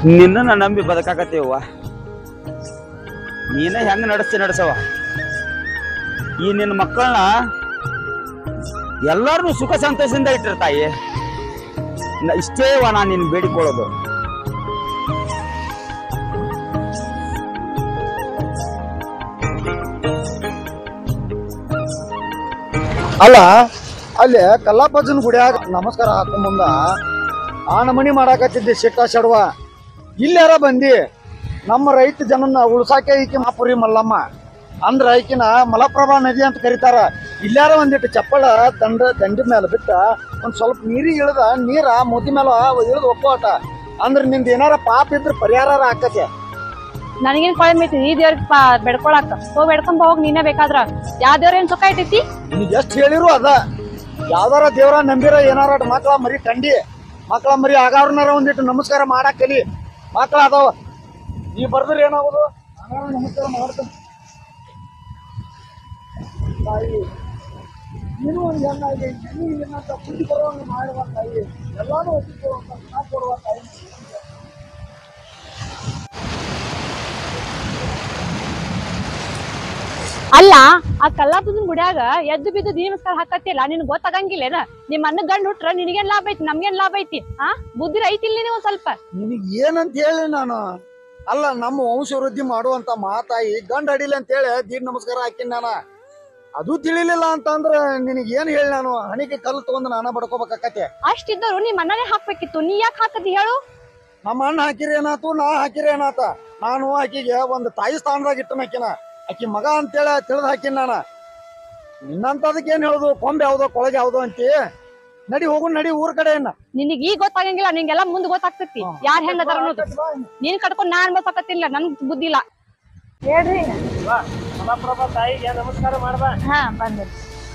ನಿನ್ನ ನಂಬಿ ಬದುಕಾಕತ್ತೇವ ನೀನ ಹೆಂಗ ನಡೆಸ್ತಿ ನಡೆಸವ ಈ ನಿನ್ನ ಮಕ್ಕಳನ್ನ ಎಲ್ಲಾರನು ಸುಖ ಸಂತೋಷದಿಂದ ಇಟ್ಟಿರ್ತಾಯಿ ನ- ಇಷ್ಟೇ ವಾ ನಾನು ನಿನ್ ಬೇಡಿಕೊಳ್ಳೋದು ಅಲ್ಲ ಅಲ್ಲಿ ಕಲ್ಲಾಪಜ್ಜನ ಗುಡಿಯಾಗ ನಮಸ್ಕಾರ ಹಾಕೋ ಮುಂದ ಆ ನಮನಿ ಮಾಡಾಕತ್ತಿದ್ದೆ ಸಿಟ್ಟ ಶಡ್ವ ಇಲ್ಲಾರ ಬಂದಿ ನಮ್ಮ ರೈತ ಜನನ್ನ ಉಳ್ಸಾಕೆ ಈಕಿ ಮಾಪುರಿ ಮಲ್ಲಮ್ಮ ಅಂದ್ರ ಈಕಿನ ಮಲಪ್ರಭಾ ನದಿ ಅಂತ ಕರೀತಾರ ಇಲ್ಲಾರ ಒಂದಿಟ್ಟು ಚಪ್ಪಳ ದಂಡ ದಂಡಿ ಮೇಲೆ ಬಿಟ್ಟ ಒಂದ್ ಸ್ವಲ್ಪ ನೀರಿಗೆ ಇಳ್ದ ನೀರ ಮುದ್ದಿ ಮೇಲೆ ಇಳಿದು ಒಪ್ಪೋಟ ಅಂದ್ರ ನಿಂದ ಏನಾರ ಪಾಪ ಇದ್ರ ಪರಿಹಾರ ಆಕತೆ ನನಗೇನ್ ಕೊಳೆ ಮೈತಿ ಈ ದೇವ್ರಿಗೆ ಪಾ ಬೆಡ್ಕೊಳಕ ಹೋಗ್ ಬೆಡ್ಕೊಂಡ್ ಹೋಗ್ ನೀನೇ ಬೇಕಾದ್ರ ಯಾವ ದೇವ್ರ ಏನ್ ಸುಖ ಇಟ್ಟೈತಿ ನಿನಗೆ ಎಷ್ಟು ಹೇಳಿರು ಅದ ಯಾವ್ದಾರ ದೇವ್ರ ನಂಬಿರ ಏನಾರ ಮಕ್ಕಳ ಮರಿ ಕಂಡಿ ಮಕ್ಕಳ ಮರಿ ಆಗಾವ್ರನಾರ ಒಂದಿಟ್ಟು ನಮಸ್ಕಾರ ಮಾಡಾಕ್ ಕಲಿ ಮಕ್ಕಳ ಅದಾವ ನೀ ಬರ್ದ್ರ ಏನಾಗೋದು ನಾನಾರ ನಮಸ್ಕಾರ ಮಾಡ್ತೇನೆ ತಾಯಿ ನೀನು ಒಂದು ಹೆಣ್ಣಾಗಿ ನೀನು ಏನಂತ ಬುದ್ಧಿ ಬರುವಂಗ ಮಾಡುವ ತಾಯಿ ಎಲ್ಲಾನು ಒಪ್ಪಿಕೊಳ್ಳುವಂತ ಗುಣ ಕೊಡುವ ತಾಯಿ ಅಲ್ಲ ಆ ಕಲ್ಲಾಪುದನ್ ಗುಡ್ಯಾಗ ಎದ್ದು ಬಿದ್ದು ದೀನ ನಮಸ್ಕಾರ ಹಾಕತ್ತಿಲ್ಲ ನಿನ್ ಗೊತ್ತಾಗಂಗಿಲ್ಲೇನ ನಿಮ್ ಅನ್ನ ಗಂಡ್ ಹುಟ್ರ ನಿನಗೇನ್ ಲಾಭ ಐತಿ ನಮ್ಗೇನ್ ಲಾಭ ಐತಿ ಆ ಬುದ್ಧಿ ಐತಿಲ್ಲ ನೀವು ಸ್ವಲ್ಪ ನಿನಗೆ ಏನಂತ ಹೇಳಿ ನಾನು ಅಲ್ಲ ನಮ್ಮ ವಂಶವೃದ್ಧಿ ಮಾಡುವಂತ ಮಾತಾಯಿ ಗಂಡ ಅಡಿಲಿ ಅಂತ ಹೇಳಿ ದೀಡ್ ನಮಸ್ಕಾರ ಹಾಕಿನ ನಾನು ಅದು ತಿಳಿಲಿಲ್ಲ ಅಂತಂದ್ರ ನಿನಗೆ ಏನ್ ಹೇಳಿ ನಾನು ಹಣಿಗೆ ಕಲ್ಲು ತಗೊಂಡು ನಾನ ಬಡ್ಕೋಬೇಕಾಕತ್ತೆ ಅಷ್ಟಿದ್ದವ್ರು ನಿಮ್ ಅನ್ನನೇ ಹಾಕ್ಬೇಕಿತ್ತು ನೀ ಯಾಕೆ ಹಾಕದಿ ಹೇಳು ನಮ್ಮ ಅಣ್ಣ ಹಾಕಿರಿ ಏನಾತು ನಾ ಹಾಕಿರಿ ಏನಾತ ನಾನು ಆಕಿಗೆ ಒಂದು ತಾಯಿ ಸ್ಥಾನದಾಗ ಇಟ್ಟನ ಆಕಿನ ಆಕಿ ಮಗ ಅಂತೇಳಿ ತಿಳಿದು ಹಾಕಿನ ನಾನು ನಿನ್ನಂತದಕ್ಕೆ ಏನ್ ಹೇಳುದು ಕೊಂಬೆ ಯಾವ್ದೋ ಕೊಳಗೆ ಯಾವ್ದೋ ಅಂತಿ ನಡಿ ಹೋಗು ನಡಿ ಊರ್ ಕಡೆ ಏನ ನಿನಗ್ ಈಗ ಗೊತ್ತಾಗಂಗಿಲ್ಲ ನಿಂಗೆಲ್ಲ ಮುಂದ್ ಗೊತ್ತಾಗ್ತೈತಿ ಯಾರ್ ಹೆಂಗ್ ಅದಾರ ಅನ್ನೋದು ನೀನ್ ಕಟ್ಕೊಂಡ್ ನಾನ್ ಅನ್ಬೋಸಾಕತ್ತಿಲ್ಲ ನನ್ ಬುದ್ಧಿ ಇಲ್ಲ ಹೇಳ್ರಿ ಮಲಪ್ರಭಾ ತಾಯಿಗೆ ನಮಸ್ಕಾರ ಮಾಡ್ಬಾ ಹಾ ಬಂದ್ರಿ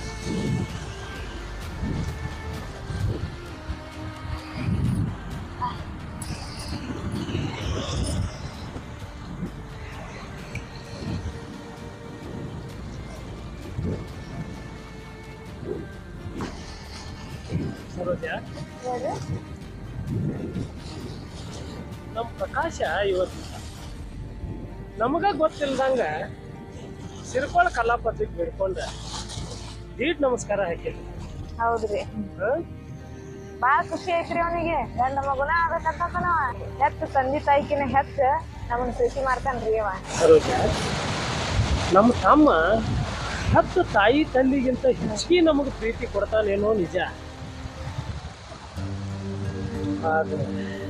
ಸರೋಜ ನಮ್ ಪ್ರಕಾಶ ಇವತ್ತು ನಮಗ ಗೊತ್ತಿಲ್ದಂಗ ಸಿರ್ಕೊಳ ಕಲಾಪತಿಗೆ ಬಿಡ್ಕೊಂಡ ದೀಡ್ ನಮಸ್ಕಾರ ಹಾಕಿದ್ವಿ ಹೌದ್ರಿ ಬಾಳ ಖುಷಿ ಐತ್ರಿ ಅವನಿಗೆ ಗಂಡ ಮಗುನ ಆಗ್ಬೇಕಂತಾನವ ಹೆತ್ತ ತಂದಿ ತಾಯಿಕಿನ ಹೆತ್ತ ನಮ್ಮನ್ ಪ್ರೀತಿ ಮಾಡ್ತಾನ್ರಿ ಅವ ಸರೋಜ ನಮ್ಮ ತಮ್ಮ ಹತ್ತು ತಾಯಿ ತಂದಿಗಿಂತ ಹೆಚ್ಚಿಗೆ ನಮಗೆ ಪ್ರೀತಿ ಕೊಡ್ತಾನೇನೋ ನಿಜ ಆದ್ರೆ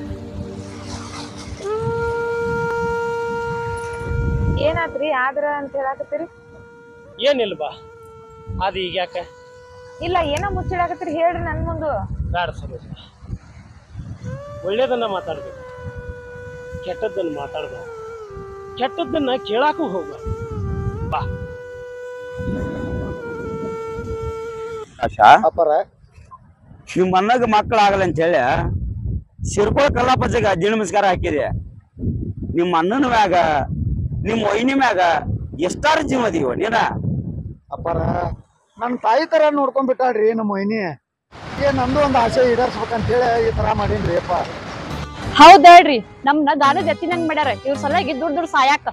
ಏನಾತ್ರಿ ಆದ್ರ ಅಂತ ಹೇಳಾಕತ್ತೀರಿ ಏನಿಲ್ವಾ ಅದು ಈಗ ಯಾಕೆ ಇಲ್ಲ ಏನೋ ಮುಚ್ಚಿಡಾಕತ್ತೀರಿ ಹೇಳ್ರಿ ನನ್ ಮುಂದು ಬೇಡ ಸರೋಜ ಒಳ್ಳೇದನ್ನ ಮಾತಾಡ್ಬೇಕು ಕೆಟ್ಟದ್ದನ್ನ ಮಾತಾಡ್ಬೇಕು ಕೆಟ್ಟದ್ದನ್ನ ಕೇಳಾಕು ಹೋಗ್ಬಾರ್ದು ಬಾ ಆಶಾ ಅಪ್ಪರ ನಿಮ್ಮ ಅಣ್ಣಗ ಮಕ್ಕಳಾಗಲ್ಲ ಅಂತ ಹೇಳಿ ಸಿರ್ಕೊಳ ಕಲ್ಲಾಪಜ್ಜಗ ಅಜ್ಜಿ ನಮಸ್ಕಾರ ಹಾಕಿರಿ ನಿಮ್ಮ ಅಣ್ಣನ ಮ್ಯಾಗ ನಿಮ್ಮ ವೈನಿ ಮ್ಯಾಗ ಎಷ್ಟಾರ ಜೀವ ಅದೀವ ನೀನ ಅಪ್ಪರ ನನ್ನ ತಾಯಿ ತರ ನೋಡ್ಕೊಂಡ್ ಬಿಟ್ಟಾಳ್ರಿ ನಮ್ಮ ಮೊಯ್ನಿ ಏ ನಂದು ಒಂದು ಆಸೆ ಈಡೇರ್ಸ್ಬೇಕಂತ ಹೇಳಿ ಈ ತರ ಮಾಡೀನ್ರಿ ಅಪ್ಪ ಹೌದ್ ಹೇಳ್ರಿ ನಮ್ನ ದಾನದ ಎತ್ತಿನಂಗ್ ಮಾಡ್ಯಾರ ಇವ್ರ ಸಲುವಾಗಿ ದುಡ್ಡು ದುಡ್ಡು ಸಾಯಾಕ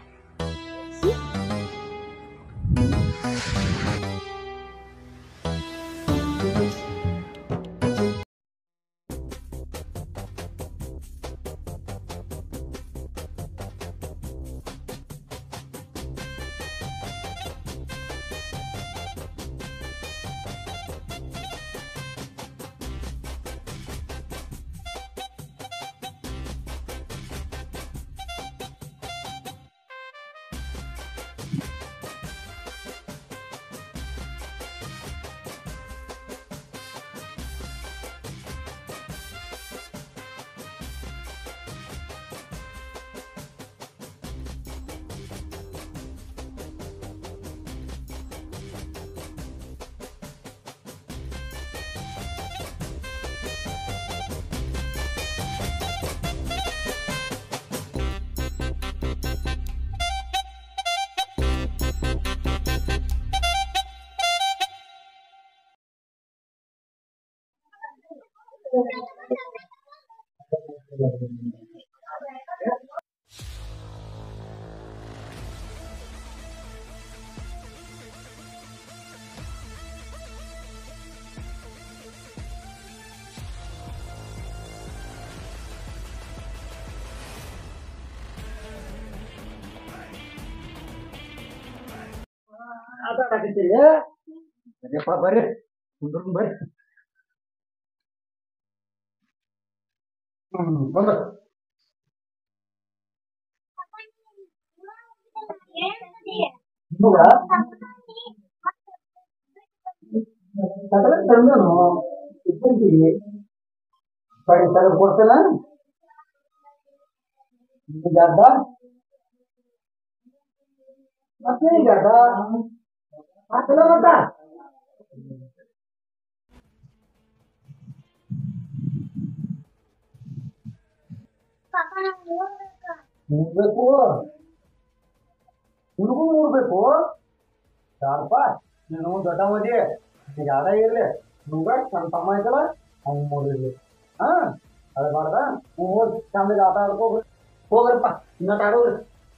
ಮಾತಾಡಕತ್ತೀರಿ ಅದೇಪ್ಪ ಬರ್ರಿ ಕುಂದ್ರು ಬರ್ರಿ ಹ್ಮ್ ಬಂದ ತಂದನು ಇಬ್ಬರಿಗೆ ಬರೀ ತೆಗೆದು ಕೊಡ್ತೇನ ಗಡ್ಡ ಮತ್ತೆ ಗಡ್ಡ ಹಾಕಲ್ಲ ಮತ್ತ ನೋಡ್ಬೇಕು ಹುಡುಗು ನೋಡ್ಬೇಕು ಯಾರಪ್ಪ ನೀನು ದೊಡ್ಡ ಮದಿ ಯಾರ ಇರ್ಲಿ ನುಂಗ ನನ್ನ ತಮ್ಮ ಐತಲ್ಲ ಅವ್ನು ನೋಡಿರ್ಲಿ ಹಾ ಅದು ಮಾಡ್ದ ಹೋಗಿ ಚಂದ ಆಟ ಆಡ್ಕೋಗ್ರಿ ಹೋಗ್ರಪ್ಪ ಇನ್ನೊಟ್ಟು ಆಡೋಗ್ರಿ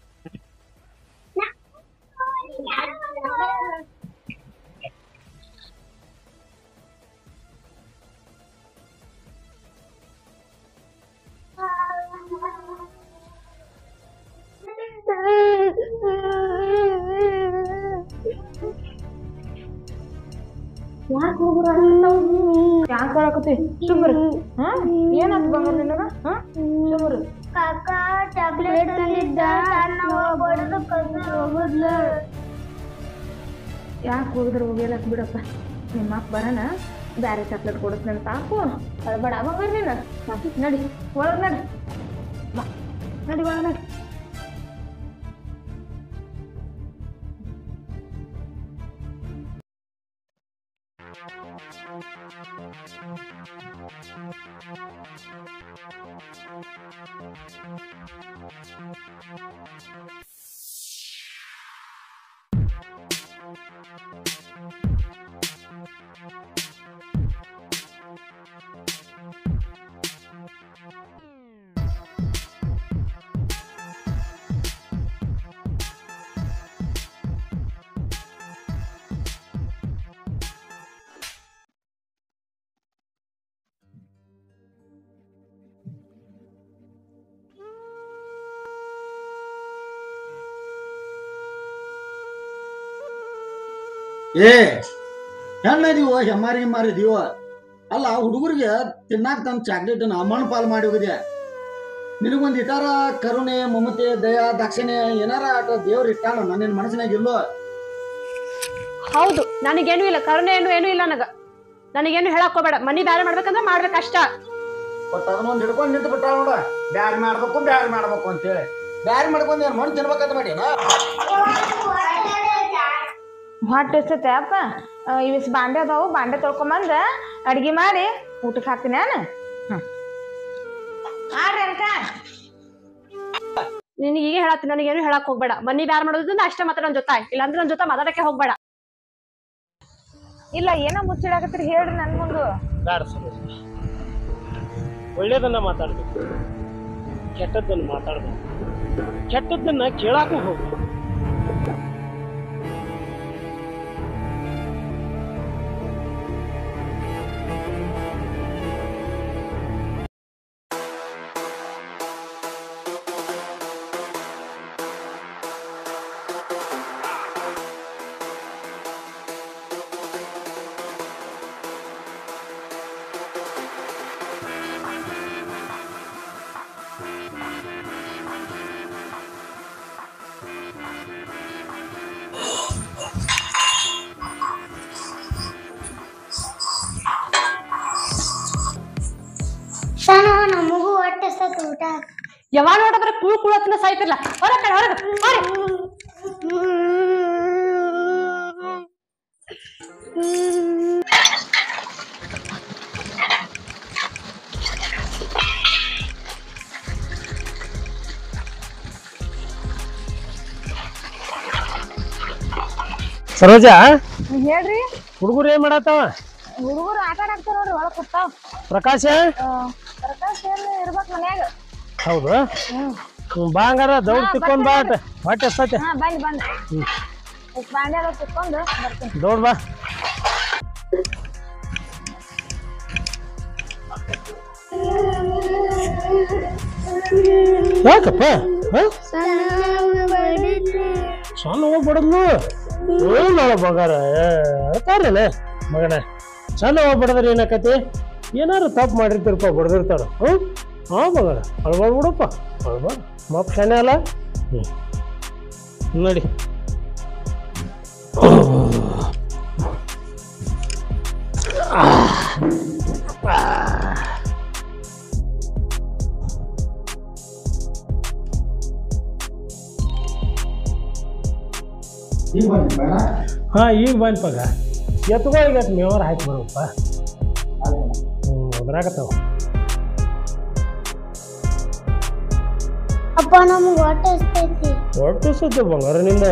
ಯಾಕೆ ಬರಾಕತ್ತಿ ಸುಮ್ರು ಹಾ ಏನಾಯ್ತು ಬಂಗಾರ ನಿನಗ ಹಾ ಸುಮ್ರು ಕಾಕ ಚಾಕ್ಲೇಟ್ ತಂದಿದ್ದ ಸಣ್ಣ ಹೊಡೆದು ಕದ್ದು ಹೋಗುದ್ಲ ಯಾಕೆ ಹೋಗಿದ್ರೆ ಹೋಗಿಲ್ಲಕ್ ಬಿಡಪ್ಪ ನಿಮ್ಮ ಅಪ್ಪ ಬರೋಣ ಬ್ಯಾರೆ ಚಾಕ್ಲೇಟ್ ಕೊಡಿಸ್ತಾನೆ ಸಾಕು ಅಳ್ಬೇಡ ಬಂಗಾರ ನೀನು ನಡಿ ಒಳಗ್ ನಡಿ ಬಾ ನಡಿ ಒಳಗ್ ನಡಿ ಏ ಹೆಣ್ಣದೀವ ಹೆಮ್ಮಾರಿ ಹೆಮ್ಮಾರಿ ದೀವ ಅಲ್ಲ ಹುಡುಗರಿಗೆ ತಿನ್ನಾಕ ತಂದ ಚಾಕ್ಲೇಟ್ ಅಮ್ಮನ ಪಾಲ್ ಮಾಡಿ ಹೋಗಿದೆ ನಿನಗೊಂದು ಇಟಾರ ಕರುಣೆ ಮಮತೆ ದಯಾ ದಾಕ್ಷಿಣ್ಯ ಏನಾರ ಆಟ ದೇವ್ರ ಇಟ್ಟಾನ ನನ್ನ ಮನಸ್ಸಿನಾಗ ಇಲ್ಲೋ ಹೌದು ನನಗೇನು ಇಲ್ಲ ಕರುಣೆ ಏನು ಏನು ಇಲ್ಲ ನನಗ ನನಗೇನು ಹೇಳಕ್ ಹೋಗ್ಬೇಡ ಮನಿ ಬ್ಯಾರೆ ಮಾಡ್ಬೇಕಂದ್ರ ಮಾಡ್ಬೇಕಷ್ಟ ಬಟ್ ಅದನ್ನೊಂದು ಹಿಡ್ಕೊಂಡು ನಿಂತು ಬಿಟ್ಟಾಳ ನೋಡ ಬ್ಯಾಗ್ ಮಾಡ್ಬೇಕು ಬ್ಯಾಗ್ ಮಾಡ್ಬೇಕು ಅಂತೇಳಿ ಬ್ಯಾಗ್ ಮಾಡ್ಕೊಂಡು ಏನು ಮಣ್ಣು ತಿನ್ಬೇಕಂತ ಮಾಡ್ಯಾನ ಹೊಟ್ಟೆ ಎಷ್ಟೈತೆ ಅಪ್ಪ ಇವಿಸ್ ಬಾಂಡೆ ಅದಾವು ಬಾಂಡೆ ತೊಳ್ಕೊಂಬಂದ ಅಡ್ಗೆ ಮಾಡಿ ಊಟಕ್ಕೆ ಹಾಕ್ತೀನಿ ನಾನು ಹ್ಮ್ ಆಡ್ರಿ ಅನ್ಕ ನಿನಗೆ ಈಗ ಹೇಳತ್ತೀನಿ ನನಗೇನು ಹೇಳಕ್ ಹೋಗ್ಬೇಡ ಮನಿ ಬ್ಯಾರೆ ಮಾಡೋದ್ರಿಂದ ಅಷ್ಟೇ ಮಾತ್ರ ನನ್ನ ಜೊತೆ ಇಲ್ಲಾಂದ್ರೆ ನನ್ನ ಜೊತೆ ಮಾತಾಡಕ್ಕೆ ಹೋಗ್ಬೇಡ ಇಲ್ಲ ಏನೋ ಮುಚ್ಚಿಡಾಕತ್ತೀರಿ ಹೇಳ್ರಿ ನನ್ ಮುಂದು ಬೇಡ ಸರೋಜ ಒಳ್ಳೇದನ್ನ ಮಾತಾಡ್ಬೇಕು ಕೆಟ್ಟದ್ದನ್ನು ಮಾತಾಡ್ಬೇಕು ಕೆಟ್ಟದ್ದನ್ನ ಕೇಳಾಕು ಹೋಗ್ಬೇಕು ಸಣ್ಣ ನಮಗೂ ಹೊಟ್ಟೆ ಸತ್ ಊಟ ಹಾಕ್. ಯಾವಾಗ ನೋಡಿದ್ರೆ ಕೂಳ್ ಕೂಳತ್ನ ಸಾಯ್ತಿರ್ಲ ಹೊರ ಕಡೆ ಹೊರಗ ಹೊರ ಸರೋಜ ಹೇಳ್ರಿ ಹುಡುಗರು ಏನ್ ಮಾಡತ್ತಾವ ಹುಡುಗರು ಆಟ ಆಡ್ತಾರ ನೋಡ್ರಿ ಒಳಗ್ ಕೂತಾವ್ ಪ್ರಕಾಶ ಪ್ರಕಾಶ್ ಏನ್ ಇರ್ಬೇಕ್ ಮನ್ಯಾಗ ಹೌದು ಹ್ಮ್, ಬಾ ಹಂಗಾರ ದೌಡ್ ತಿಕ್ಕೊಂಡ್ ಬಾ ಅಟ್. ಹೊಟ್ಟೆ ಎಷ್ಟೈತೆ ಹಾ ಬಂದ್ ಬಂದ್ ಇಷ್ಟ್ ಬಾಂಡೆ ಅದಾವ್ ತಿಕ್ಕೊಂಡು ಬರ್ತೀನಿ ದೌಡ್ ಬಾ ಯಾಕಪ್ಪ ಹ? ಸಣ್ಣ ಹೋಗಿ ಬಡದ್ಲು ಏನೋ ಬಂಗಾರ ಅಳ್ತಾರೇನೆ ಮಗನ ಚಂದ ಬಡದ್ರ ಏನಾಕತಿ ಏನಾರು ತಪ್ಪು ಮಾಡಿರ್ತಾರಪ್ಪ ಬಡ್ದಿರ್ತಾರ ಹ್ಞೂ ಹಾಂ ಬಂಗಾರ ಅಳ್ಬಾರ್ದು ಬಿಡಪ್ಪ ಅಳ್ಬಾರ್ದು ಮಪ್ಪ ಶಾನೆ ಅಲ್ಲ ಹ್ಞೂ ನೋಡಿ ಈಗ ಬಂದಿ ಬೇಡ ಹಾಂ ಈಗ ಬಂದ್ ಪಗ ಎತ್ಗಳಿಗೆ ಎತ್ತು ಮೇವರ್ ಹಾಕಿ ಬರಪ್ಪ ಹ್ಞೂ ಅದ್ರಾಗತ್ತಾವ ಅಪ್ಪ ನಮ್ಗೆ ಹೊಟ್ಟೆ ಹಸ್ತೈತಿ ಒಟ್ಟು ಸುದ್ದಿ ಬಂಗಾರ ನಿಂದ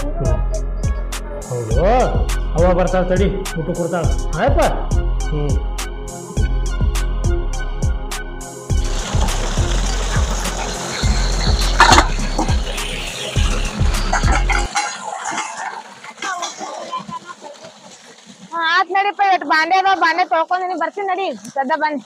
ಹೌದು ಅವ ಬರ್ತಾಳ ತಡಿ ಊಟ ಕೊಡ್ತಾಳ ಆಯ್ಪ ಹ್ಞೂ ಆತ್ ನಡಿಪ್ಪ ಇವತ್ತು ಬಾಂಡೆ ಅದಾವ ಬಾಂಡೆ ತೊಳ್ಕೊಂಡ್ ಬರ್ತೀನಿ ನಡಿ ಸದ್ದ ಬನ್ನಿ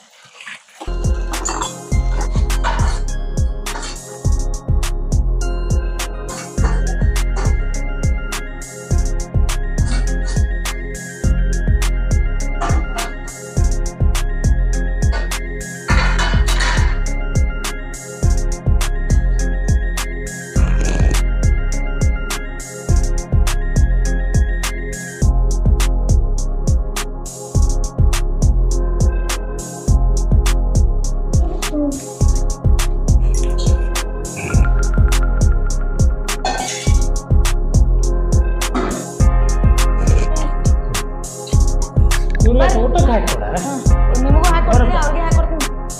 ಇವ್ರಿಗೆ ಊಟಕ್ಕೆ ಹಾಕ್ಕೊಡ ನಿಮಗೂ ಹಾಕೊಡ್ತೀನಿ ಅವ್ರಿಗೆ ಹಾಕೊಡ್ತೀನಿ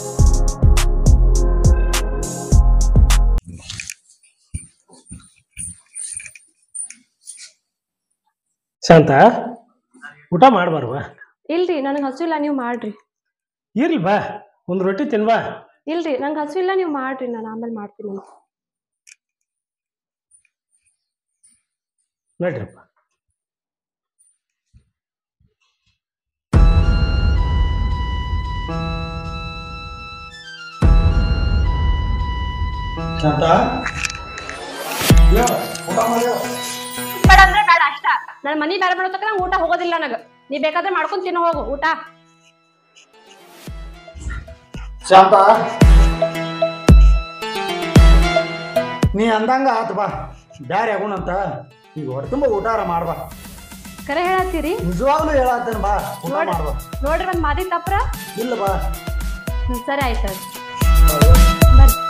ಶಾಂತ ಊಟ ಮಾಡ್ಬಾರ್ವಾ ಇಲ್ರಿ ನನಗೆ ಹಸು ಇಲ್ಲ ನೀವು ಮಾಡ್ರಿ ಇರ್ಲಿ ಬಾ ಒಂದು ರೊಟ್ಟಿ ತಿನ್ಬಾ ಇಲ್ರಿ ನಂಗೆ ಹಸು ಇಲ್ಲ ನೀವು ಮಾಡ್ರಿ ನಾನು ಆಮೇಲೆ ಮಾಡ್ತೀನಿ ಅಂತ ನಡ್ರಪ್ಪ ಶಾಂತ ಹೇಳು, ಊಟ ಮಾಡಿ ಬೇಡ ಅಂದ್ರೆ ಬೇಡ ಅಷ್ಟ ನನ್ನ ಮನಿ ಬೇರೆ ಮಾಡೋತಕ್ಕ ನಂಗೆ ಊಟ ಹೋಗೋದಿಲ್ಲ ನನಗೆ ನೀ ಬೇಕಾದ್ರೆ ಮಾಡ್ಕೊಂಡ್ ತಿನ್ನೋ ಹೋಗು ಊಟ ಶಾಂತ ನೀ ಅಂದಂಗ ಆತ್ ಬಾ ಬ್ಯಾರೆ ಆಗುಣಂತ ಈಗ ಹೊಟ್ಟೆ ತುಂಬ ಊಟಾರ ಮಾಡ್ಬಾ ಕರೆ ಹೇಳತ್ತೀರಿ ನಿಜವಾಗ್ಲೂ ಹೇಳತ್ತೇನೆ ಬಾ ಊಟ ನೋಡ್- ಮಾಡ್ಬಾ ನೋಡ್ರಿ ಒಂದ್ ಮಾತಿ ತಪ್ರ ಇಲ್ಲ ಬಾ ಹ್ಮ್, ಸರಿ ಆಯ್ತು ಬಾ, ಬರ್ರಿ